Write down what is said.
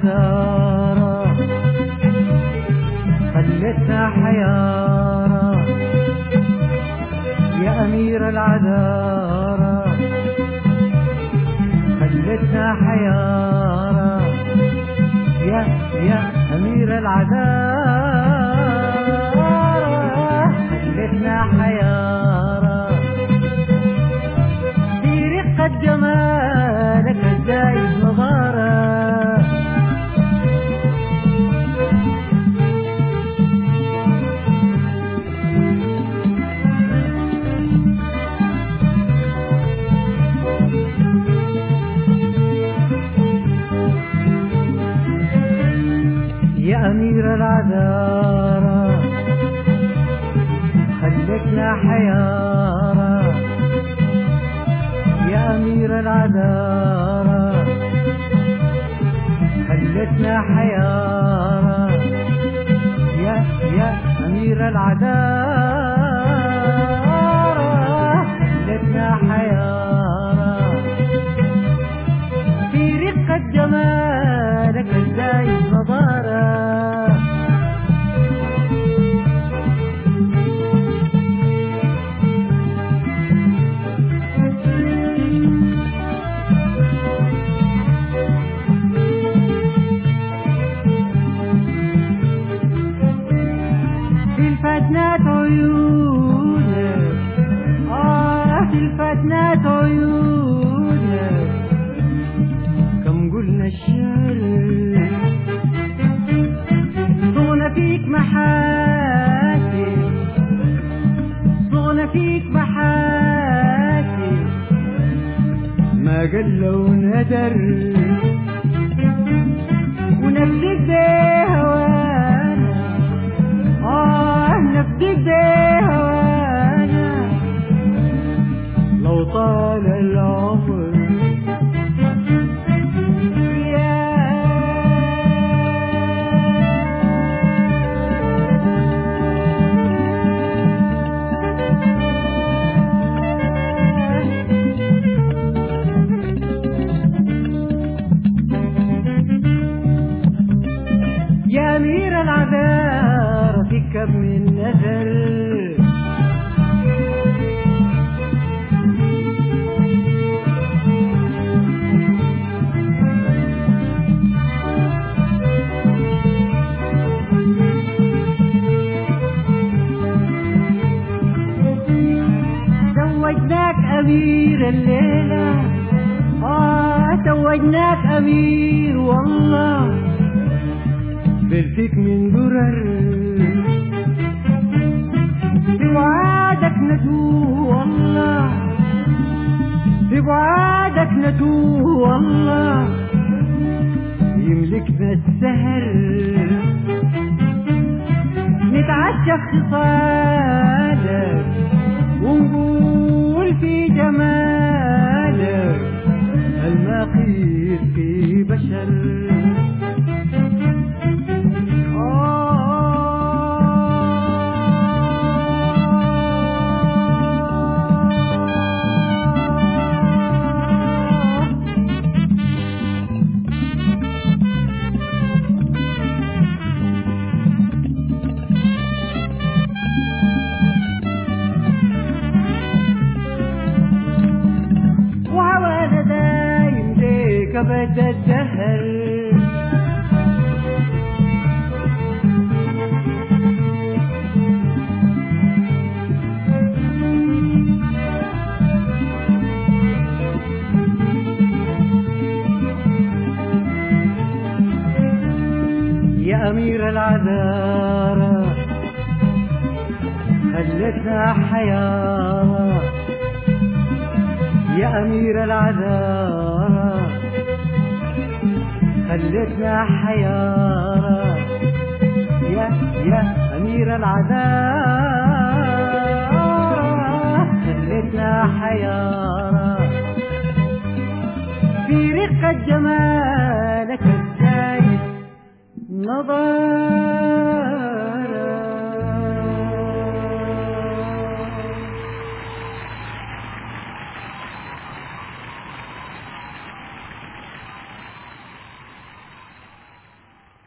العذارى خلتنا حيارى يا أمير العذارى خلتنا حيارى يا يا أمير العذارى خلتنا حيارى في رقة جمالك الزايد نظارة يا أمير العذارى خلتنا حيارى يا أمير العذارى خلتنا حيارى يا يا أمير العذارى خلتنا حيارى في رقة جمالك الزايد نظارة في الفتنات عيونك آه في الفتنات عيونك كم قلنا الشعر صغنا فيك محاسن صغنا فيك محاسن ما قل وندر ونفدك بهوانا آه نفدك بهوانا لو طال العمر يا أمير العذار في كم من نذر زوجناك أمير الليلة آه زوجناك أمير والله بلفيك من درر بوعادك ندوه والله بوعادك ندوه والله يملكنا السهر نتعشى خصالك ونقول في جمالك المقيت في بشر وهوانا دايم ليك ابدا الدهر يا أمير العذارى خلتنا حيارى يا أمير العذارى خلتنا حيارى يا يا أمير العذارى خلتنا حيارى في رقة جمالك الزايد نظر